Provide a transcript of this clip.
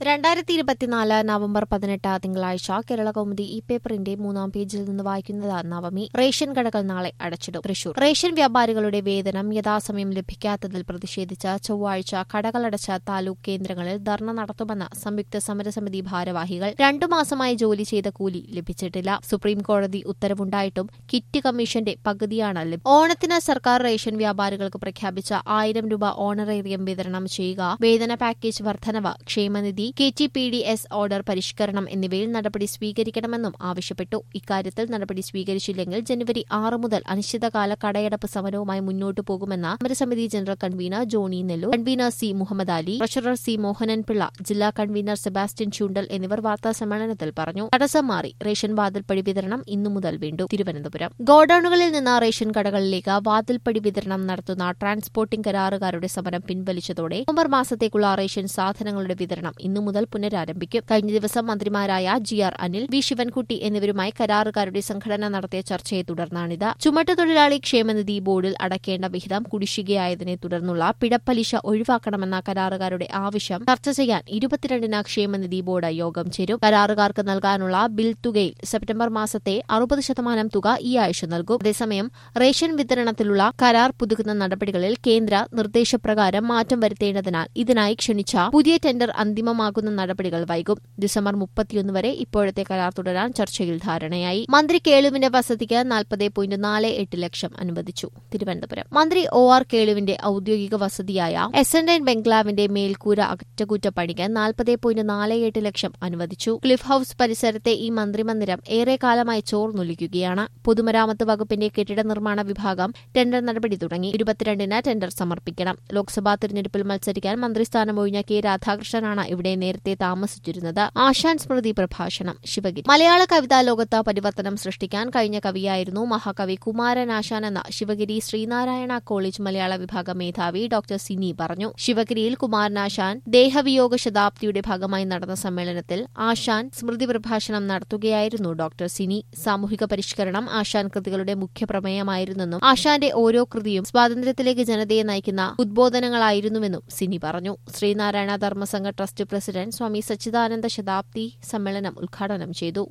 രണ്ടായിരത്തി ഇരുപത്തിനാല് നവംബർ പതിനെട്ട് തിങ്കളാഴ്ച കേരള കൗമുദി ഈ പേപ്പറിന്റെ മൂന്നാം പേജിൽ നിന്ന് വായിക്കുന്നത് നവമി റേഷൻ കടകൾ നാളെ അടച്ചിടും തൃശൂർ റേഷൻ വ്യാപാരികളുടെ വേതനം യഥാസമയം ലഭിക്കാത്തതിൽ പ്രതിഷേധിച്ച് ചൊവ്വാഴ്ച കടകളടച്ച താലൂക്ക് കേന്ദ്രങ്ങളിൽ ധർണ നടത്തുമെന്ന് സംയുക്ത സമരസമിതി ഭാരവാഹികൾ രണ്ടു മാസമായി ജോലി ചെയ്ത കൂലി ലഭിച്ചിട്ടില്ല സുപ്രീം കോടതി ഉത്തരവുണ്ടായിട്ടും കിറ്റ് കമ്മീഷന്റെ പകുതിയാണ് ലഭ്യം ഓണത്തിന് സർക്കാർ റേഷൻ വ്യാപാരികൾക്ക് പ്രഖ്യാപിച്ച ആയിരം രൂപ ഓണറേറിയം വിതരണം ചെയ്യുക വേതന പാക്കേജ് വർധനവ് ക്ഷേമനിധി K T P D S order പരിഷ്കരണം എന്നിവയിൽ നടപടി സ്വീകരിക്കണമെന്നും ആവശ്യപ്പെട്ടു ഇക്കാര്യത്തിൽ നടപടി സ്വീകരിച്ചില്ലെങ്കിൽ ജനുവരി ആറ് മുതൽ അനിശ്ചിതകാല കടയടപ്പ് സമരവുമായി മുന്നോട്ടു പോകുമെന്ന് സമരസമിതി general convener Johnny Nellore convener C Muhammad Ali treasurer C Mohanan Pillai ജില്ലാ കൺവീനർ സെബാസ്റ്റ്യൻ ചൂണ്ടൽ എന്നിവർ വാർത്താ സമ്മേളനത്തിൽ പറഞ്ഞു തടസ്സം മാറി റേഷൻ വാതിൽപ്പടി വിതരണം ഇന്നു മുതൽ വീണ്ടും തിരുവനന്തപുരം ഗോഡൌണുകളിൽ നിന്ന് റേഷൻ കടകളിലേക്ക് വാതിൽപ്പടി വിതരണം നടത്തുന്ന ട്രാൻസ്പോർട്ടിംഗ് കരാറുകാരുടെ സമരം പിൻവലിച്ചതോടെ നവംബർ മാസത്തേക്കുള്ള റേഷൻ സാധനങ്ങളുടെ വിതരണം ഇന്നു മുതൽ പുനരാരംഭിക്കും കഴിഞ്ഞ ദിവസം മന്ത്രിമാരായ G R Anil V Sivankutty എന്നിവരുമായി കരാറുകാരുടെ സംഘടന നടത്തിയ ചർച്ചയെ തുടർന്നാണിത് ചുമട്ടുതൊഴിലാളി ക്ഷേമനിധി ബോർഡിൽ അടയ്ക്കേണ്ട വിഹിതം കുടിശ്ശികയായതിനെ തുടർന്നുള്ള പിഴപ്പലിശ ഒഴിവാക്കണമെന്ന കരാറുകാരുടെ ആവശ്യം ചർച്ച ചെയ്യാൻ ഇരുപത്തിരണ്ടിന് ക്ഷേമനിധി ബോർഡ് യോഗം ചേരും കരാറുകാർക്ക് നൽകാനുള്ള ബിൽ തുകയിൽ സെപ്റ്റംബർ മാസത്തെ അറുപത് ശതമാനം തുക ഈ ആഴ്ച നൽകും അതേസമയം റേഷൻ വിതരണത്തിലുള്ള കരാർ പുതുക്കുന്ന നടപടികളിൽ കേന്ദ്ര നിർദ്ദേശപ്രകാരം മാറ്റം വരുത്തേണ്ടതിനാൽ ഇതിനായി ക്ഷണിച്ച പുതിയ ടെൻഡർ അന്തിമമാകുന്ന നടപടികൾ വൈകും ഡിസംബർ മുപ്പത്തിയൊന്ന് വരെ ഇപ്പോഴത്തെ കരാർ തുടരാൻ ചർച്ചയിൽ ധാരണയായി മന്ത്രി കേളുവിന്റെ വസതിക്ക് നാൽപ്പത് പോയിന്റ് നാല് എട്ട് ലക്ഷം അനുവദിച്ചു തിരുവനന്തപുരം മന്ത്രി ഒ ആർ കേളുവിന്റെ ഔദ്യോഗിക വസതിയായ എസ് എൻ എൻ ബംഗ്ലാവിന്റെ മേൽക്കൂര അറ്റകുറ്റപ്പണിക്ക് നാൽപ്പത് പോയിന്റ് നാല് എട്ട് ലക്ഷം അനുവദിച്ചു ക്ലിഫ് ഹൌസ് പരിസരത്തെ ഈ മന്ത്രിമന്ദിരം ഏറെക്കാലമായി ചോർന്നൊലിക്കുകയാണ് പൊതുമരാമത്ത് വകുപ്പിന്റെ കെട്ടിട നിർമ്മാണ വിഭാഗം ടെൻഡർ നടപടി തുടങ്ങി ഇരുപത്തിരണ്ടിന് ടെൻഡർ സമർപ്പിക്കണം ലോക്സഭാ തിരഞ്ഞെടുപ്പിൽ മത്സരിക്കാൻ മന്ത്രിസ്ഥാനം ഒഴിഞ്ഞ കെ രാധാകൃഷ്ണനാണ് ഇവിടെ നേരത്തെ താമസിച്ചിരുന്നത് ആശാൻ സ്മൃതി പ്രഭാഷണം ശിവഗിരി മലയാള കവിതാ ലോകത്ത് പരിവർത്തനം സൃഷ്ടിക്കാൻ കഴിഞ്ഞ കവിയായിരുന്നു മഹാകവി കുമാരൻ ആശാൻ എന്ന ശിവഗിരി ശ്രീനാരായണ കോളേജ് മലയാള വിഭാഗം മേധാവി ഡോക്ടർ സിനി പറഞ്ഞു ശിവഗിരിയിൽ കുമാരനാശാൻ ദേഹവിയോഗ ശതാബ്ദിയുടെ ഭാഗമായി നടന്ന സമ്മേളനത്തിൽ ആശാൻ സ്മൃതി പ്രഭാഷണം നടത്തുകയായിരുന്നു ഡോക്ടർ സിനി സാമൂഹിക പരിഷ്കരണം ആശാൻ കൃതികളുടെ മുഖ്യ പ്രമേയമായിരുന്നെന്നും ആശാന്റെ ഓരോ കൃതിയും സ്വാതന്ത്ര്യത്തിലേക്ക് ജനതയെ നയിക്കുന്ന ഉദ്ബോധനങ്ങളായിരുന്നുവെന്നും സിനി പറഞ്ഞു ശ്രീനാരായണ ധർമ്മസംഘ ട്രസ്റ്റ് പ്രസിഡന്റ് സ്വാമി സച്ചിദാനന്ദ ശതാബ്ദി സമ്മേളനം ഉദ്ഘാടനം ചെയ്തു